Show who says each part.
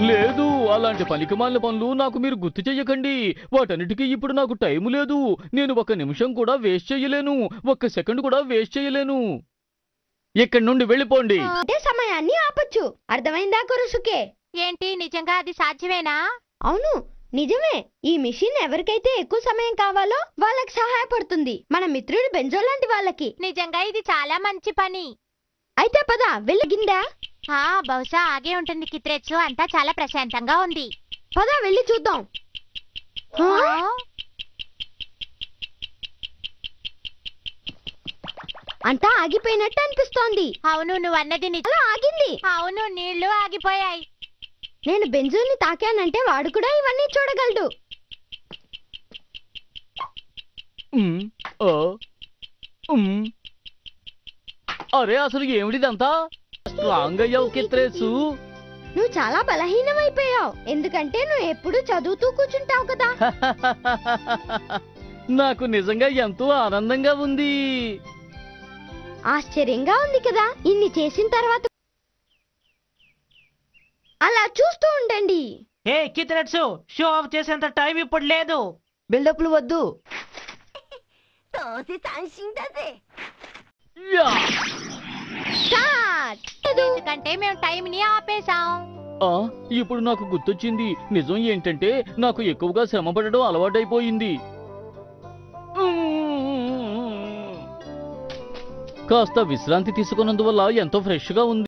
Speaker 1: లేదు అలాంటి పనికిమాలిన పనులు నాకు మీరు గుర్తు చెయ్యకండి వాటన్నిటికీ ఇప్పుడు నాకు టైం లేదు నేను ఒక నిమిషం కూడా వేస్ట్ చెయ్యలేను ఒక్క సెకండ్ కూడా వేస్ట్ చెయ్యలేను ఇక్కడి నుండి వెళ్ళిపోండి
Speaker 2: అంటే సమయాన్ని ఆపొచ్చు అర్థమైందా కొరుసుకే
Speaker 3: ఏంటి నిజంగా అది సాధ్యమేనా
Speaker 2: అవును నిజమే ఈ మిషన్ ఎవరికైతే ఎక్కువ సమయం కావాలో వాళ్ళకి సహాయపడుతుంది మన మిత్రుడు బెంజో లాంటి వాళ్ళకి
Speaker 3: నిజంగా ఇది చాలా మంచి పని
Speaker 2: అయితే పద వెళ్ళగిందా
Speaker 3: ఆ బహుశా ఆగే ఉంటుంది కిత్రెచ్చు అంతా చాలా ప్రశాంతంగా ఉంది
Speaker 2: పద వెళ్ళి చూద్దాం
Speaker 3: ఆ,
Speaker 2: ఆ? అంతా ఆగిపోయినట్టు అనిపిస్తోంది
Speaker 3: అవును నువ్వు అన్నది నిజం
Speaker 2: అలా ఆగింది
Speaker 3: అవును నీళ్లు ఆగిపోయాయి
Speaker 2: నేను బెంజోని తాకానంటే వాడు కూడా ఇవన్నీ చూడగలడు
Speaker 1: ఉమ్, ఆ, ఉమ్. అరే అసలు ఏమిటిదంతా స్ట్రాంగ్ అయ్యావు కిత్రేసు
Speaker 2: నువ్వు చాలా బలహీనమైపోయావు ఎందుకంటే నువ్వు ఎప్పుడు చదువుతూ కూర్చుంటావు కదా
Speaker 1: నాకు నిజంగా ఎంతో ఆనందంగా ఉంది
Speaker 2: ఆశ్చర్యంగా ఉంది కదా ఇన్ని చేసిన తర్వాత అలా చూస్తూ ఉండండి
Speaker 4: ఏ కితరట్సు షో ఆఫ్ చేసేంత టైం ఇప్పుడు లేదు
Speaker 5: బిల్డప్లు వద్దు
Speaker 6: 都是崭新的噻。
Speaker 1: యా!
Speaker 2: స్టార్ట్
Speaker 3: ఎందుకంటే మేము టైం ని ఆపేశాం
Speaker 1: ఆ, ఇప్పుడు నాకు గుర్తొచ్చింది నిజం ఏంటంటే నాకు ఎక్కువగా శ్రమ పడడం అలవాటైపోయింది కాస్త విశ్రాంతి తీసుకున్నందువల్ల ఎంతో ఫ్రెష్గా ఉంది